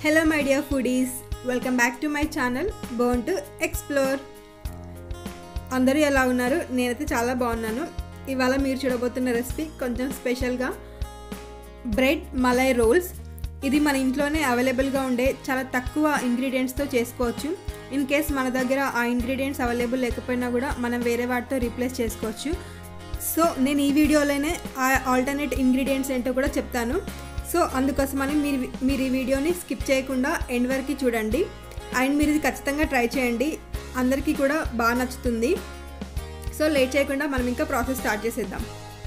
hello my dear foodies welcome back to my channel born to explore అందరూ ఎలా ఉన్నారు నేనైతే చాలా బాగున్నాను ఇవాళ మీరు చూడబోతున్న రెసిపీ కొంచెం స్పెషల్గా బ్రెడ్ మలై రోల్స్ ఇది మన ఇంట్లోనే అవైలబుల్గా ఉండే చాలా తక్కువ ఇంగ్రీడియంట్స్తో చేసుకోవచ్చు ఇన్ కేస్ మన దగ్గర ఆ ఇంగ్రీడియంట్స్ అవైలబుల్ లేకపోయినా కూడా మనం వేరే వాటితో రీప్లేస్ చేసుకోవచ్చు సో నేను ఈ వీడియోలోనే ఆ ఆల్టర్నేట్ ఇంగ్రీడియంట్స్ ఏంటో కూడా చెప్తాను సో అందుకోసమని మీరు మీరు ఈ వీడియోని స్కిప్ చేయకుండా ఎండ్ వరకు చూడండి అండ్ మీరు ఇది ఖచ్చితంగా ట్రై చేయండి అందరికీ కూడా బాగా నచ్చుతుంది సో లేట్ చేయకుండా మనం ఇంకా ప్రాసెస్ స్టార్ట్ చేసేద్దాం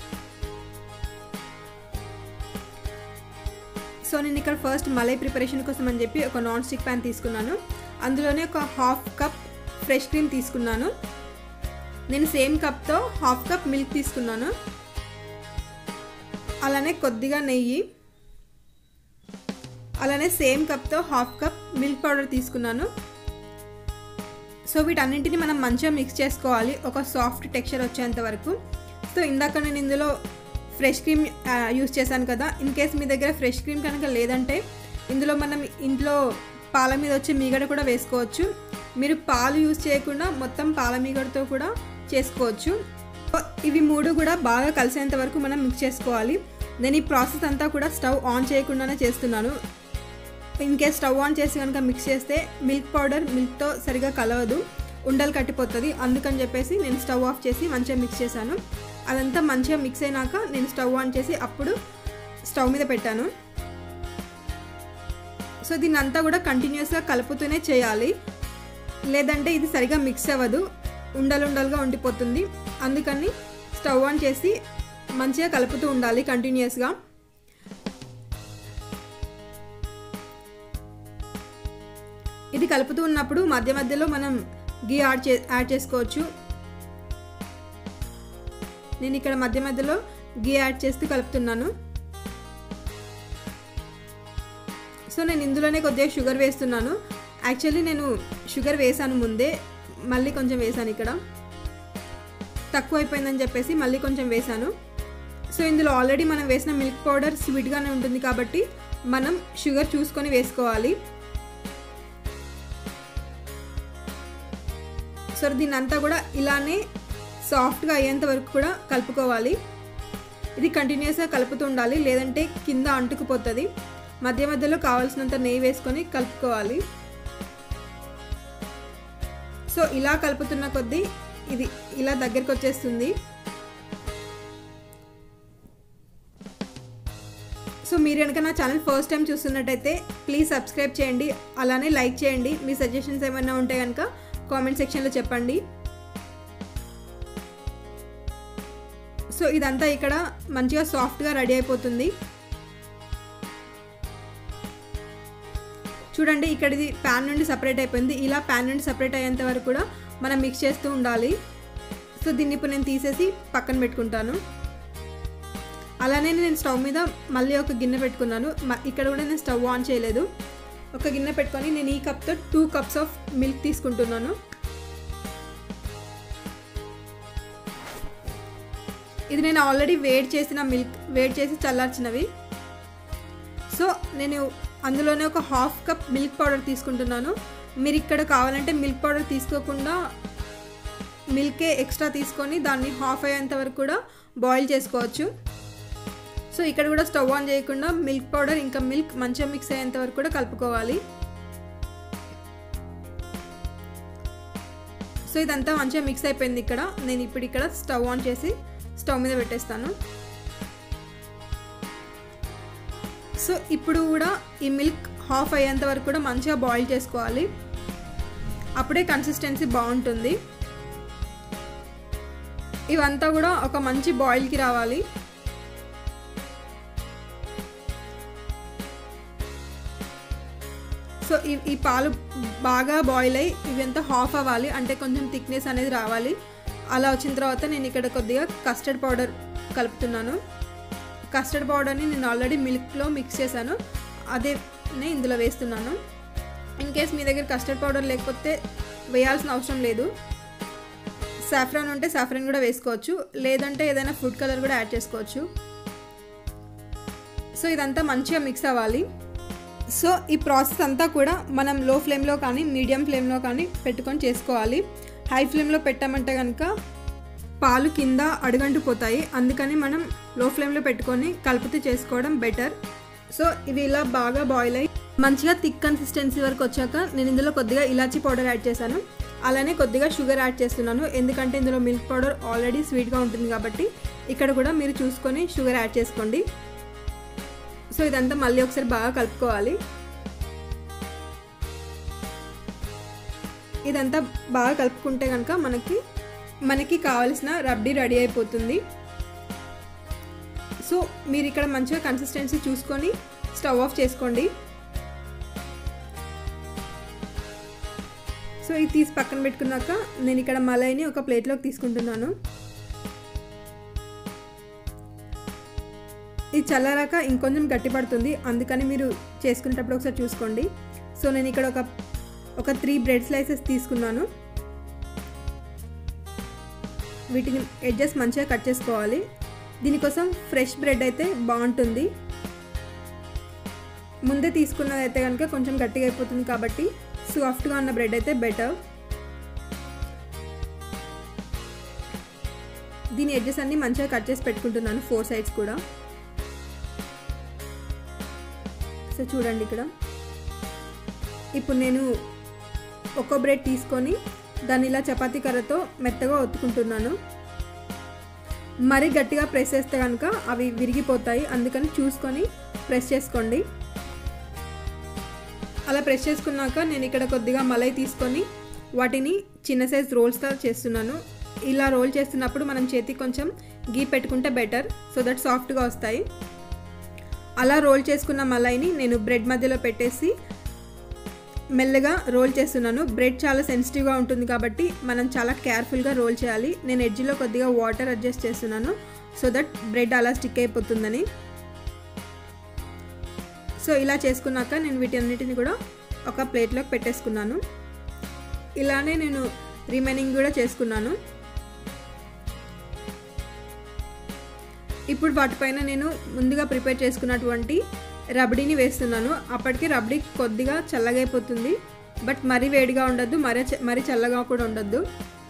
సో నేను ఇక్కడ ఫస్ట్ మలై ప్రిపరేషన్ కోసం అని చెప్పి ఒక నాన్ స్టిక్ ప్యాన్ తీసుకున్నాను అందులోనే ఒక హాఫ్ కప్ ఫ్రెష్ క్రీమ్ తీసుకున్నాను నేను సేమ్ కప్తో హాఫ్ కప్ మిల్క్ తీసుకున్నాను అలానే కొద్దిగా నెయ్యి అలానే సేమ్ కప్తో హాఫ్ కప్ మిల్క్ పౌడర్ తీసుకున్నాను సో వీటన్నింటిని మనం మంచిగా మిక్స్ చేసుకోవాలి ఒక సాఫ్ట్ టెక్స్చర్ వచ్చేంత వరకు సో ఇందాక నేను ఇందులో ఫ్రెష్ క్రీమ్ యూస్ చేశాను కదా ఇన్ కేస్ మీ దగ్గర ఫ్రెష్ క్రీమ్ కనుక లేదంటే ఇందులో మనం ఇంట్లో పాల మీద వచ్చే మీగడ కూడా వేసుకోవచ్చు మీరు పాలు యూస్ చేయకుండా మొత్తం పాల మీగడతో కూడా చేసుకోవచ్చు ఇవి మూడు కూడా బాగా కలిసేంత వరకు మనం మిక్స్ చేసుకోవాలి నేను ఈ ప్రాసెస్ అంతా కూడా స్టవ్ ఆన్ చేయకుండానే చేస్తున్నాను ఇన్ కేస్ స్టవ్ ఆన్ చేసి కనుక మిక్స్ చేస్తే మిల్క్ పౌడర్ మిల్క్తో సరిగా కలవదు ఉండలు కట్టిపోతుంది అందుకని చెప్పేసి నేను స్టవ్ ఆఫ్ చేసి మంచిగా మిక్స్ చేశాను అదంతా మంచిగా మిక్స్ అయినాక నేను స్టవ్ ఆన్ చేసి అప్పుడు స్టవ్ మీద పెట్టాను సో దీన్ని అంతా కూడా కంటిన్యూస్గా కలుపుతూనే చేయాలి లేదంటే ఇది సరిగా మిక్స్ అవ్వదు ఉండలు ఉండలుగా ఉండిపోతుంది అందుకని స్టవ్ ఆన్ చేసి మంచిగా కలుపుతూ ఉండాలి కంటిన్యూస్గా ఇది కలుపుతూ ఉన్నప్పుడు మధ్య మధ్యలో మనం గీ యాడ్ చే యాడ్ చేసుకోవచ్చు నేను ఇక్కడ మధ్య మధ్యలో గీ యాడ్ చేస్తూ కలుపుతున్నాను సో నేను ఇందులోనే కొద్దిగా షుగర్ వేస్తున్నాను యాక్చువల్లీ నేను షుగర్ వేసాను ముందే మళ్ళీ కొంచెం వేసాను ఇక్కడ తక్కువ అయిపోయిందని చెప్పేసి మళ్ళీ కొంచెం వేసాను సో ఇందులో ఆల్రెడీ మనం వేసిన మిల్క్ పౌడర్ స్వీట్గానే ఉంటుంది కాబట్టి మనం షుగర్ చూసుకొని వేసుకోవాలి సో దీన్ని అంతా కూడా ఇలానే సాఫ్ట్గా అయ్యేంత వరకు కూడా కలుపుకోవాలి ఇది కంటిన్యూస్గా కలుపుతూ ఉండాలి లేదంటే కింద అంటుకుపోతుంది మధ్య మధ్యలో కావాల్సినంత నెయ్యి వేసుకొని కలుపుకోవాలి సో ఇలా కలుపుతున్న కొద్దీ ఇది ఇలా దగ్గరికి వచ్చేస్తుంది సో మీరు కనుక నా ఛానల్ ఫస్ట్ టైం చూస్తున్నట్టయితే ప్లీజ్ సబ్స్క్రైబ్ చేయండి అలానే లైక్ చేయండి మీ సజెషన్స్ ఏమైనా ఉంటే కనుక కామెంట్ సెక్షన్లో చెప్పండి సో ఇదంతా ఇక్కడ మంచిగా సాఫ్ట్గా రెడీ అయిపోతుంది చూడండి ఇక్కడ ఇది ప్యాన్ నుండి సపరేట్ అయిపోయింది ఇలా ప్యాన్ నుండి సపరేట్ అయ్యేంత వరకు కూడా మనం మిక్స్ చేస్తూ ఉండాలి సో దీన్ని ఇప్పుడు నేను తీసేసి పక్కన పెట్టుకుంటాను అలానే నేను స్టవ్ మీద మళ్ళీ ఒక గిన్నె పెట్టుకున్నాను ఇక్కడ కూడా నేను స్టవ్ ఆన్ చేయలేదు ఒక గిన్నె పెట్టుకొని నేను ఈ కప్తో టూ కప్స్ ఆఫ్ మిల్క్ తీసుకుంటున్నాను ఇది నేను ఆల్రెడీ వేడి చేసిన మిల్క్ వేడి చేసి చల్లార్చినవి సో నేను అందులోనే ఒక హాఫ్ కప్ మిల్క్ పౌడర్ తీసుకుంటున్నాను మీరు ఇక్కడ కావాలంటే మిల్క్ పౌడర్ తీసుకోకుండా మిల్కే ఎక్స్ట్రా తీసుకొని దాన్ని హాఫ్ అయ్యేంత వరకు కూడా బాయిల్ చేసుకోవచ్చు సో ఇక్కడ కూడా స్టవ్ ఆన్ చేయకుండా మిల్క్ పౌడర్ ఇంకా మిల్క్ మంచిగా మిక్స్ అయ్యేంత వరకు కూడా కలుపుకోవాలి సో ఇదంతా మంచిగా మిక్స్ అయిపోయింది ఇక్కడ నేను ఇప్పుడు ఇక్కడ స్టవ్ ఆన్ చేసి స్టవ్ మీద పెట్టేస్తాను సో ఇప్పుడు కూడా ఈ మిల్క్ హాఫ్ అయ్యేంత వరకు కూడా మంచిగా బాయిల్ చేసుకోవాలి అప్పుడే కన్సిస్టెన్సీ బాగుంటుంది ఇవంతా కూడా ఒక మంచి బాయిల్కి రావాలి సో ఈ ఈ పాలు బాగా బాయిల్ అయ్యి ఇవంతా హాఫ్ అవ్వాలి అంటే కొంచెం థిక్నెస్ అనేది రావాలి అలా వచ్చిన తర్వాత నేను ఇక్కడ కొద్దిగా కస్టర్డ్ పౌడర్ కలుపుతున్నాను కస్టర్డ్ పౌడర్ని నేను ఆల్రెడీ మిల్క్లో మిక్స్ చేశాను అదే నేను ఇందులో వేస్తున్నాను ఇన్ కేస్ మీ దగ్గర కస్టర్డ్ పౌడర్ లేకపోతే వేయాల్సిన అవసరం లేదు సాఫ్రాన్ ఉంటే సాఫ్రాన్ కూడా వేసుకోవచ్చు లేదంటే ఏదైనా ఫుడ్ కలర్ కూడా యాడ్ చేసుకోవచ్చు సో ఇదంతా మంచిగా మిక్స్ అవ్వాలి సో ఈ ప్రాసెస్ అంతా కూడా మనం లో ఫ్లేమ్లో కానీ మీడియం ఫ్లేమ్లో కానీ పెట్టుకొని చేసుకోవాలి హై ఫ్లేమ్లో పెట్టామంటే కనుక పాలు కింద అడుగంటు పోతాయి అందుకని మనం లో ఫ్లేమ్లో పెట్టుకొని కలుపుతూ చేసుకోవడం బెటర్ సో ఇవి ఇలా బాగా బాయిల్ అయ్యి మంచిగా థిక్ కన్సిస్టెన్సీ వరకు వచ్చాక నేను ఇందులో కొద్దిగా ఇలాచీ పౌడర్ యాడ్ చేశాను అలానే కొద్దిగా షుగర్ యాడ్ చేస్తున్నాను ఎందుకంటే ఇందులో మిల్క్ పౌడర్ ఆల్రెడీ స్వీట్గా ఉంటుంది కాబట్టి ఇక్కడ కూడా మీరు చూసుకొని షుగర్ యాడ్ చేసుకోండి సో ఇదంతా మళ్ళీ ఒకసారి బాగా కలుపుకోవాలి ఇదంతా బాగా కలుపుకుంటే కనుక మనకి మనకి కావాల్సిన రబ్డీ రెడీ అయిపోతుంది సో మీరు ఇక్కడ మంచిగా కన్సిస్టెన్సీ చూసుకొని స్టవ్ ఆఫ్ చేసుకోండి సో ఇది తీసి పక్కన పెట్టుకున్నాక నేను ఇక్కడ మలైని ఒక ప్లేట్లోకి తీసుకుంటున్నాను ఇది చల్లారాక ఇంకొంచెం గట్టిపడుతుంది అందుకని మీరు చేసుకునేటప్పుడు ఒకసారి చూసుకోండి సో నేను ఇక్కడ ఒక ఒక త్రీ బ్రెడ్ స్లైసెస్ తీసుకున్నాను వీటిని ఎడ్జెస్ మంచిగా కట్ చేసుకోవాలి దీనికోసం ఫ్రెష్ బ్రెడ్ అయితే బాగుంటుంది ముందే తీసుకున్నది అయితే కనుక కొంచెం గట్టిగా అయిపోతుంది కాబట్టి సాఫ్ట్గా ఉన్న బ్రెడ్ అయితే బెటర్ దీని ఎడ్జెస్ అన్ని మంచిగా కట్ చేసి పెట్టుకుంటున్నాను ఫోర్ సైడ్స్ కూడా సో చూడండి ఇక్కడ ఇప్పుడు నేను ఒక్కో బ్రెడ్ తీసుకొని దాన్ని ఇలా చపాతీ కర్రతో మెత్తగా ఒత్తుకుంటున్నాను మరీ గట్టిగా ప్రెస్ చేస్తే కనుక అవి విరిగిపోతాయి అందుకని చూసుకొని ప్రెస్ చేసుకోండి అలా ప్రెస్ చేసుకున్నాక నేను ఇక్కడ కొద్దిగా మలై తీసుకొని వాటిని చిన్న సైజ్ రోల్స్గా చేస్తున్నాను ఇలా రోల్ చేస్తున్నప్పుడు మనం చేతికి కొంచెం గీ పెట్టుకుంటే బెటర్ సో దట్ సాఫ్ట్గా వస్తాయి అలా రోల్ చేసుకున్న మలైని నేను బ్రెడ్ మధ్యలో పెట్టేసి మెల్లగా రోల్ చేస్తున్నాను బ్రెడ్ చాలా సెన్సిటివ్గా ఉంటుంది కాబట్టి మనం చాలా కేర్ఫుల్గా రోల్ చేయాలి నేను ఎడ్జ్లో కొద్దిగా వాటర్ అడ్జస్ట్ చేస్తున్నాను సో దట్ బ్రెడ్ అలా స్టిక్ అయిపోతుందని సో ఇలా చేసుకున్నాక నేను వీటన్నిటిని కూడా ఒక ప్లేట్లోకి పెట్టేసుకున్నాను ఇలానే నేను రిమైనింగ్ కూడా చేసుకున్నాను ఇప్పుడు వాటిపైన నేను ముందుగా ప్రిపేర్ చేసుకున్నటువంటి రబడీని వేస్తున్నాను అప్పటికి రబడీ కొద్దిగా చల్లగా అయిపోతుంది బట్ మరీ వేడిగా ఉండొద్దు మరీ మరీ చల్లగా కూడా ఉండొద్దు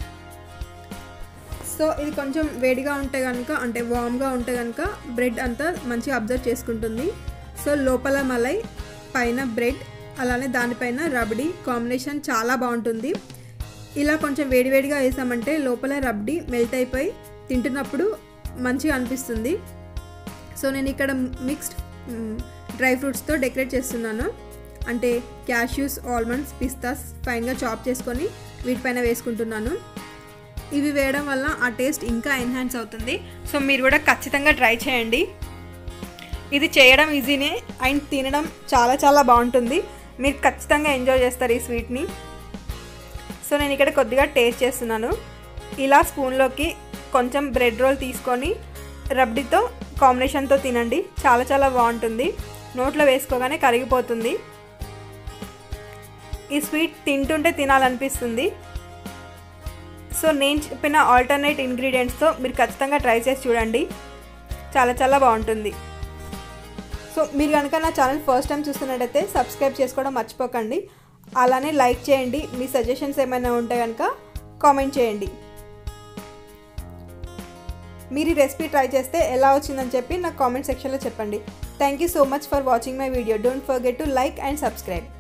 సో ఇది కొంచెం వేడిగా ఉంటే కనుక అంటే వామ్గా ఉంటే కనుక బ్రెడ్ అంతా మంచిగా అబ్జర్వ్ చేసుకుంటుంది సో లోపల మలై పైన బ్రెడ్ అలానే దానిపైన రబడీ కాంబినేషన్ చాలా బాగుంటుంది ఇలా కొంచెం వేడివేడిగా వేసామంటే లోపల రబ్డీ మెల్ట్ అయిపోయి తింటున్నప్పుడు మంచిగా అనిపిస్తుంది సో నేను ఇక్కడ మిక్స్డ్ డ్రై ఫ్రూట్స్తో డెకరేట్ చేస్తున్నాను అంటే క్యాష్యూస్ ఆల్మండ్స్ పిస్తాస్ ఫైన్గా చాప్ చేసుకొని వీటిపైన వేసుకుంటున్నాను ఇవి వేయడం వల్ల ఆ టేస్ట్ ఇంకా ఎన్హాన్స్ అవుతుంది సో మీరు కూడా ఖచ్చితంగా ట్రై చేయండి ఇది చేయడం ఈజీనే అండ్ తినడం చాలా చాలా బాగుంటుంది మీరు ఖచ్చితంగా ఎంజాయ్ చేస్తారు ఈ స్వీట్ని సో నేను ఇక్కడ కొద్దిగా టేస్ట్ చేస్తున్నాను ఇలా స్పూన్లోకి కొంచెం బ్రెడ్ రోల్ తీసుకొని రబ్డీతో కాంబినేషన్తో తినండి చాలా చాలా బాగుంటుంది నోట్లో వేసుకోగానే కరిగిపోతుంది ఈ స్వీట్ తింటుంటే తినాలనిపిస్తుంది సో నేను చెప్పిన ఆల్టర్నేట్ ఇంగ్రీడియంట్స్తో మీరు ఖచ్చితంగా ట్రై చేసి చూడండి చాలా చాలా బాగుంటుంది సో మీరు కనుక నా ఛానల్ ఫస్ట్ టైం చూస్తున్నట్టయితే సబ్స్క్రైబ్ చేసుకోవడం మర్చిపోకండి అలానే లైక్ చేయండి మీ సజెషన్స్ ఏమైనా ఉంటే కనుక కామెంట్ చేయండి మీరు ఈ రెసిపీ ట్రై చేస్తే ఎలా వచ్చిందని చెప్పి నాకు కామెంట్ సెక్షన్లో చెప్పండి thank you so much for watching my video don't forget to like and subscribe